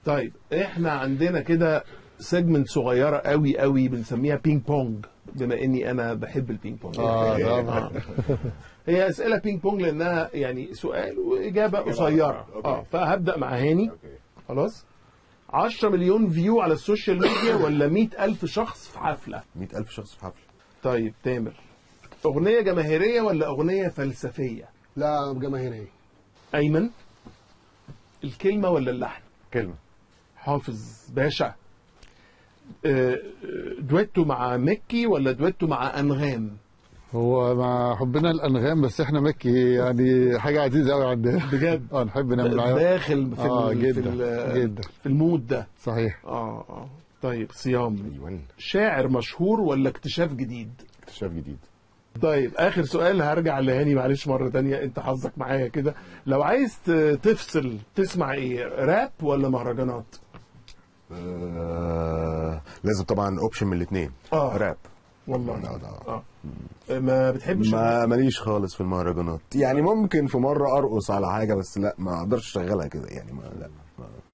طيب احنا عندنا كده سيجمنت صغيره قوي قوي بنسميها بينج بونج بما اني انا بحب البينج بونج آه، طبعا. هي اسئله بينج بونج لانها يعني سؤال واجابه قصيره أوكي. اه فهبدا مع هاني اوكي خلاص 10 مليون فيو على السوشيال ميديا ولا 100 ألف شخص في حفلة 100000 شخص في حفله طيب تامر أغنية جماهيرية ولا أغنية فلسفية لا جماهيريه أيمن الكلمة ولا اللحن كلمه حافظ باشا آه، آه، دويتو مع مكي ولا دويتو مع أنغام هو مع حبنا الانغام بس احنا مكي يعني حاجه عزيزه قوي عندنا بجد اه نحب نعمل معاهم داخل في آه، ال- جدا، في ال- جدا. في المود ده صحيح اه اه طيب صيام ايوه شاعر مشهور ولا اكتشاف جديد اكتشاف جديد طيب اخر سؤال هرجع لهاني معلش مره تانية انت حظك معايا كده لو عايز ت- تفصل تسمع ايه راب ولا مهرجانات آه لازم طبعا اوبشن من الاثنين آه. راب والله لا، لا. اه ما بتحبش ما ماليش خالص في المهرجانات يعني ممكن في مره ارقص على حاجه بس لا ما اقدرش اشغلها كده يعني ما لا ما